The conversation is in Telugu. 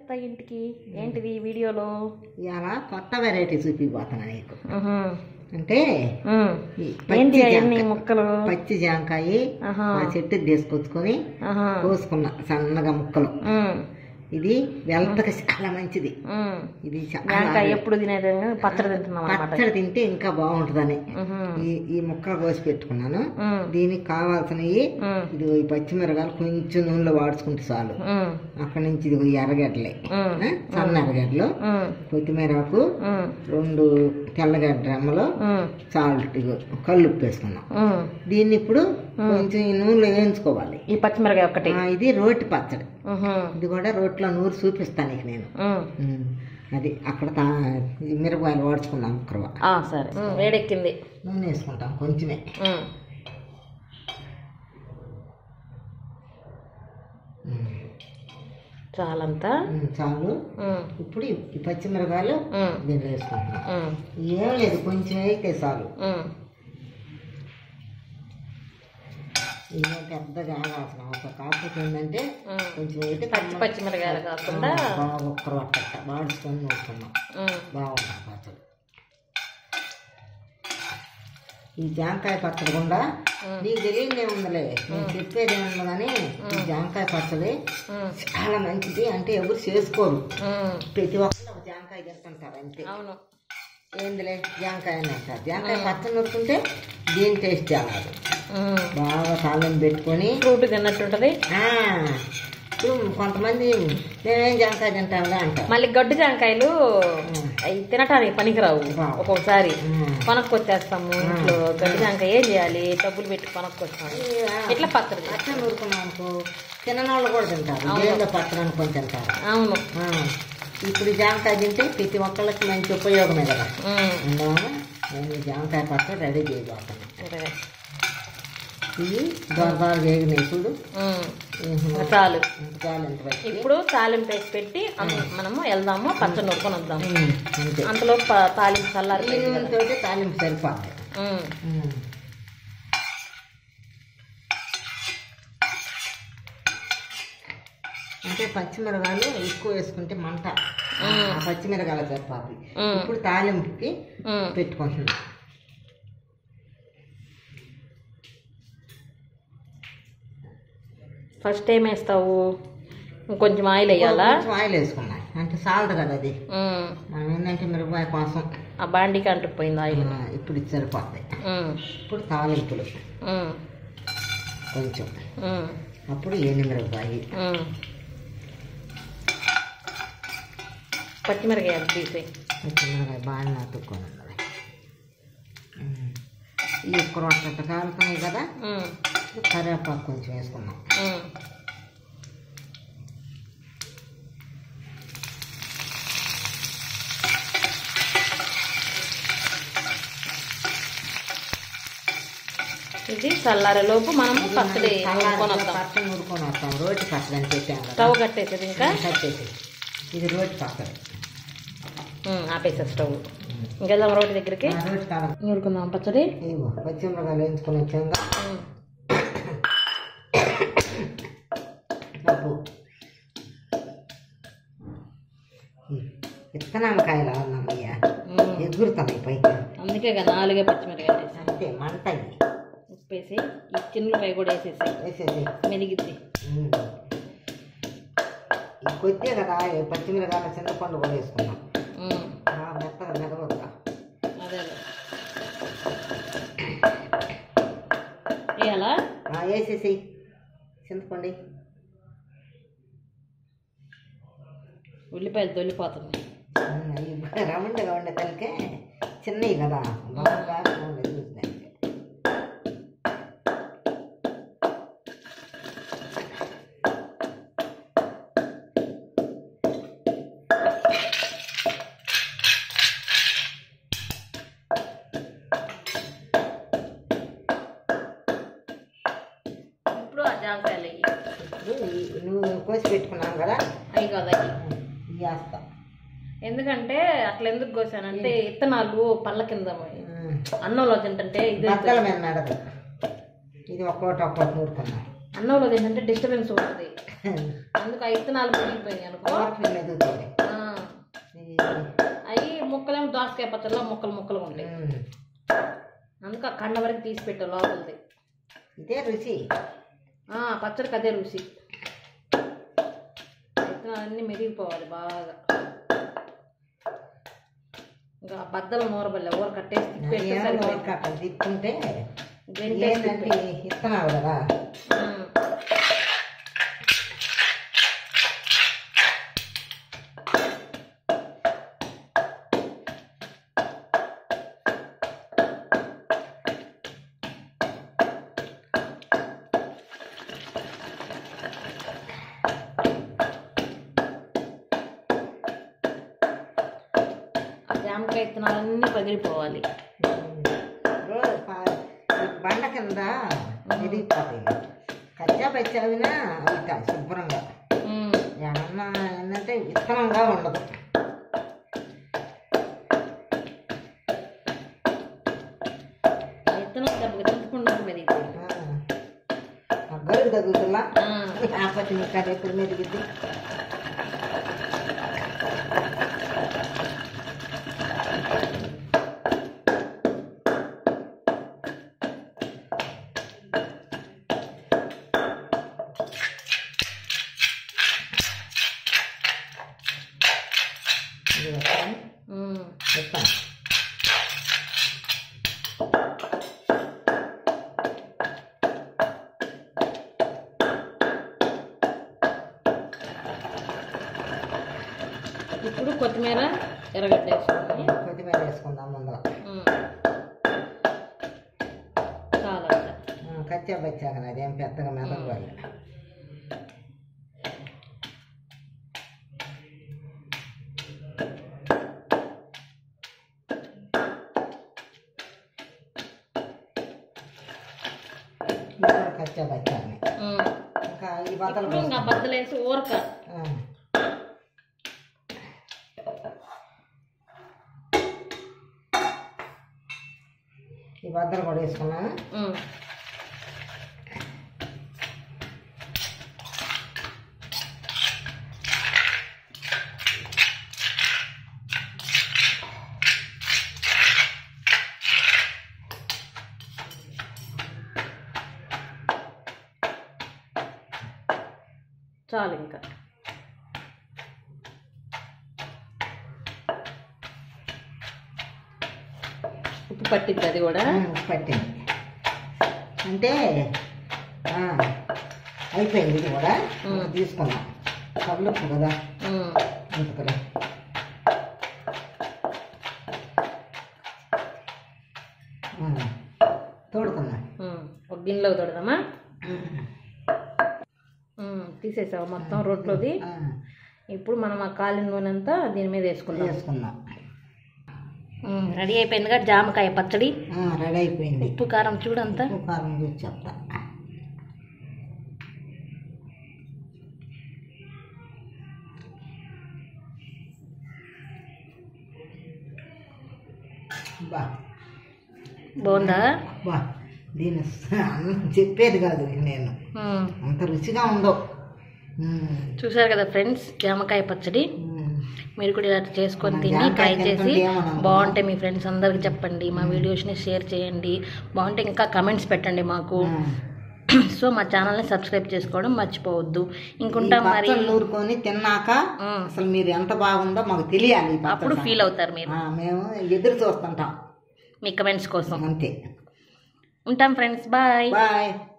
అత్త ఇంటికి ఏంటిది ఈ వీడియోలో ఇవాళ కొత్త వెరైటీ చూపిపోతున్నా నీకు ఉహు. అంటే ఉమ్. ఈ ఏంటి పచ్చి అవన్నీ జాంకాయ ముక్కలు పచ్చి జాంకాయ ఆహా. మా చెట్టుకి తీసుకొచ్చుకొని ఆహా. కోసుకున్నా సన్నగా ముక్కలు ఉమ్. ఇది వెల్తకి చాలా మంచిది ఉమ్. ఇది చాలా జాంకాయ ఎప్పుడు తినేది పచ్చడి తింటున్నాం అనమాట పచ్చడి తింటే ఇంకా బాగుంటుందని ఈ ఈ ముక్కలు కోసి పెట్టుకున్నాను దీనికి కావాల్సినవి ఇది ఈ పచ్చిమిరకాయలు కొంచెం నూనెలో వాడుచుకుంటే చాలు అక్కడి నుంచి ఇది ఎర్రగడ్డలే ఆ, సన్న ఎర్రగడ్డలు కొత్తిమీరకు రెండు తెల్లగడ్డ రెమ్మలు సాల్ట్ ఇగో కళ్ళు ఉప్పు వేసుకున్నాం దీన్ని ఇప్పుడు కొంచెం ఈ నూనెలో వేయించుకోవాలి ఈ పచ్చిమిరకాయ ఒక్కటి ఆ, ఇది రోటి పచ్చడి ఉహు. ఇది కూడా రోట్లో నూరు చూపిస్తాను నీకు నేను ఉమ్. ఉమ్, అది అక్కడ తా ఈ మిరపకాయలు వాడుచుకున్నాం కురవ ఆ, సరే ఉమ్, వేడెక్కింది నూనె వేసుకుంటాం కొంచెమే ఉమ్. ఉమ్, చాలంతా ఉమ్, చాలు ఉమ్. ఇప్పుడు ఈ- ఈ పచ్చిమిరకాయలు ఉమ్. దీంట్లో వేసుకుంటున్నాం ఉమ్. ఏం లేదు కొంచెం అయితే చాలు ఉమ్. ఏం పెద్దగా ఆగాల్సిన అవసరం కాకపోతే ఏంటంటే ఉమ్. కొంచెం అయితే పచ్చి పచ్చిమిరకాయలు కాకుండా బాగా ఒక్కరు పట్టట వాడుచుకొని నూరుకున్నాం ఉమ్. బాగుంది పచ్చడి ఈ జాంకాయ పచ్చడి కూడా నీకు తెలియదే ఉందిలే నేను చెప్పేది ఏముంది కానీ ఈ జాంకాయ పచ్చడి ఉమ్. చాలా మంచిది అంటే ఎవరు చేసుకోరు ఉమ్. ప్రతి ఒక్కరు ఒక జాంకాయ తింటుంటారు అంతే అవును ఏందిలే జాంకాయ అని అంటారు జాంకాయ పచ్చడి నూరుకుంటే దీని టేస్ట్ చాలా ఉమ్. బాగా తాళం పెట్టుకొని ఫ్రూట్ తిన్నట్టుంటది ఆ, ఇప్పుడు కొంతమంది మేమేం జాంకాయ తింటాంలే అంటారు మళ్ళీ గడ్డు జాంకాయలు అవి తినటానికి పనికిరావు రావు. ఒక్కొక్కసారి ఉమ్. కొనుక్కొచ్చేస్తాము ఇంట్లో గడ్డి జాంకాయ ఏం చేయాలి డబ్బులు పెట్టి కొనుక్కొస్తాము ఇట్లా పచ్చడి చేస్తాం. పచ్చడి నూరుకున్నాం అనుకో తిననోళ్ళు కూడా తింటారు జైల్లో పచ్చడి అనుకొని తింటారు అవును ఆ, ఇప్పుడు ఈ జామకాయ తింటే ప్రతి ఒక్కళ్ళకి మంచి ఉపయోగమే కదా ఉమ్. అందువల్ల నేను ఈ జామకాయ పచ్చడి రెడీ చేయబోతున్నాను సరే. ఇవి దొరబారు వేగినాయి చూడు ఉమ్. ఉహు. ఇంకా చాలు చాలు ఇంత వరకు. ఇప్పుడు తాలింపు వేసి పెట్టి అం- మనము వెళ్దాము పచ్చడి నూరుకొని వద్దాము ఉమ్, అంతే అంతలో ప- తాలింపు ఈ చల్లారిపోయింది కదా నూనెతోటి తాలింపు సరిపోతుంది ఉమ్. ఉమ్. అంటే పచ్చిమిరకాయలు ఎక్కువ వేసుకుంటే మంట ఆ పచ్చిమిరకాయలు సరిపోతుంది ఉమ్. ఇప్పుడు తాలింపుకి ఉమ్. పెట్టుకుంటున్నా ఫస్ట్ ఏం వేస్తావు ఇంకొంచెం ఆయిల్ వేయాలా కొంచెం ఆయిల్ వేసుకున్నా అంటే సాల్ట్ కదా అది ఉమ్. మనం ఏంటంటే మిరపకాయ కోసం ఆ బాండీకి అంటుకుపోయింది ఆయిల్ ఆ, ఇప్పుడు ఇది సరిపోతాయి ఉమ్. ఇప్పుడు తాలింపులు ఉమ్. కొంచెం ఉమ్. అప్పుడు ఎండు మిరపకాయ ఉమ్. పచ్చిమిరకాయ తీసి పచ్చిమిరపకాయ బాగా నాటుకొని ఉన్నది ఉమ్. ఈ ఒక్క రొట్టె కాలుతున్నాయి కదా ఉమ్. ఇప్పుడు కరివేపాకు కొంచెం వేసుకున్నాం ఉమ్. ఇది చల్లారే లోపు మనము పచ్చడి నూరుకొని వద్దాం పచ్చడి నూరుకొని వస్తాం రోటి పచ్చడి అని చెప్పాం కదా స్టవ్ కట్టేసేది ఇంకా కట్టేసి ఇది రోటి పచ్చడి ఉమ్, ఆపేసే స్టవ్ ఇంకెళ్దాం రోడ్డు దగ్గరికి ఆ రోటి కారం నూరుకుందాం పచ్చడి ఇదిగో పచ్చిమిరపకాయలు వేయించుకొని వచ్చాక ఉమ్. డబ్బు విత్తనాలకాయలు అన్నమయ్యా ఉమ్. ఎగురుతున్నాయి పైకి అందుకే ఇక నాలుగే పచ్చిమిరకాయలు వేసాను అంతే మంట ఇది ఉప్పేసి ఈ చిన్నులకాయ కూడా వేసేసి వేసేసి మెలిగిద్ది ఉమ్. ఈ కొద్దే కదా ఈ పచ్చిమిరకాయల చింతపండు కూడా వేసుకున్నాం ఉమ్. బాగా మెత్తగా మెదగొద్దా అదే అదే వేయాలా వేసేసి చింతపండు ఉల్లిపాయలు తొలిపోతుంది అవి రౌండ్గా ఉండే తలకే చిన్నవి కదా బాగా ఉండేది చూసినాయి ఇప్పుడు ఆ జాంకాయలు అయ్యి ఇప్పుడు ఈ- నువ్వు కోసి పెట్టుకున్నావు కదా అవి కదా అయ్యి ఇవి వేస్తా ఎందుకంటే అట్లా ఎందుకు కోసానంటే ఇత్తనాలు పళ్ళ కింద ఉమ్. అన్నంలో తింటుంటే ఇది బద్దల మీద నడదు ఇది ఒక్కోటి ఒక్కోటి నూరుకున్నాం అన్నంలో తింటుంటే డిస్టర్బెన్స్ ఉంటుంది అందుకు ఆ ఇత్తనాలు మునిగిపోయినాయి అనుకో కూరపిల్ల ఎదుగుతుంది ఆ, అవి ముక్కలేమో దోసకాయ పచ్చడిలో ముక్కలు ముక్కలు ఉంటాయి అందుకు ఆ కండ వరకు తీసి పెట్టే లోపలిది ఇదే రుచి ఆ, పచ్చడికి అదే రుచి విత్తనాలన్నీ మెరిగిపోవాలి బాగా ఇంకా ఆ బద్దలు నూరబల్లే ఊర కట్టేసి తిప్పేస్తే సరిపోయింది అక్కడ తిప్పుకుంటే గంటేసి ఏంటంటే ఇస్తున్నావు కదా ఉమ్. ఆ జామకాయ విత్తనాలన్నీ పగిలిపోవాలి రోజు పా- ఈ బండ కింద ఎదిగిపోతాయి కచ్చా పచ్చావినా అవుతాయి శుభ్రంగా ఉమ్. ఏమన్నా ఏంటంటే విత్తనంగా ఉండదు ఆ విత్తనం దెబ్బకి దింపకుండా మెరిగిపోయింది ఆ గరుగు తగ్గుతున్నా ఆ, ఆపత్తి మీకు ఎప్పుడు మెరిగిద్ది ఇది వస్తాను ఉమ్. చెప్తాను ఇప్పుడు కొత్తిమీర ఎర్రగడ్డ వేసుకొని కొత్తిమీర వేసుకుందాం ముందర ఉమ్. చాలా అంత. కచ్చా బచ్చాక అదేం పెద్దగా మెదగవాలి కచ్చా బచ్చాని ఉమ్. ఇంకా ఈ బట్టలు ఇప్పుడు ఇంకా బద్దలేసి ఊరక ఆ. ఈ బద్దలు కూడా వేసుకున్నాను ఉమ్. చాలు ఇంకా ఉప్పు పట్టిద్ది అది కూడా ఆ, పట్టింది అంటే ఆ, అయిపోయింది ఇది కూడా ఉమ్. తీసుకున్నాం కబులుప్పు కదా ఉమ్. అందుకని ఆ, తోడుకున్నాం ఉమ్. ఒక గిన్నెలో తొడదామా ఉమ్. తీసేసావు మొత్తం రోట్లోది ఆ, ఇప్పుడు మనం ఆ కాలిన నూనె అంతా దీని మీద వేసుకుందాం వేసుకున్నాం ఉమ్, రెడీ అయిపోయిందిగా జామకాయ పచ్చడి ఆ, రెడీ అయిపోయింది ఉప్పు కారం చూడంతా ఉప్పు కారం చూసి చెప్తా బా బాగుందా బా దీని అన్నం చెప్పేది కాదు ఇక నేను ఉమ్, అంత రుచిగా ఉండవు ఉమ్, చూసారు కదా ఫ్రెండ్స్ జామకాయ పచ్చడి ఉమ్. మీరు కూడా ఇలా చేసుకొని మన తిని జామకాయ ట్రై చేసి తింటుంటే ఏమన్నా బాగుంటే మీ ఫ్రెండ్స్ అందరికి చెప్పండి మా వీడియోస్ని షేర్ చేయండి బాగుంటే ఇంకా కమెంట్స్ పెట్టండి మాకు ఆ. సో మా ఛానల్ని సబ్స్క్రైబ్ చేసుకోవడం మర్చిపోవద్దు ఈ ఇంకుంటా మరి పచ్చళ్ళు నూరుకొని తిన్నాక ఉమ్, అసలు మీరు ఎంత బాగుందో మాకు తెలియాలి ఈ పచ్చడి అప్పుడు సంగతి. ఫీల్ అవుతారు మీరు ఆ, మేము ఎదురు చూస్తుంటాం మీ కమెంట్స్ కోసం అంతే ఉంటాం ఫ్రెండ్స్ బాయ్ బాయ్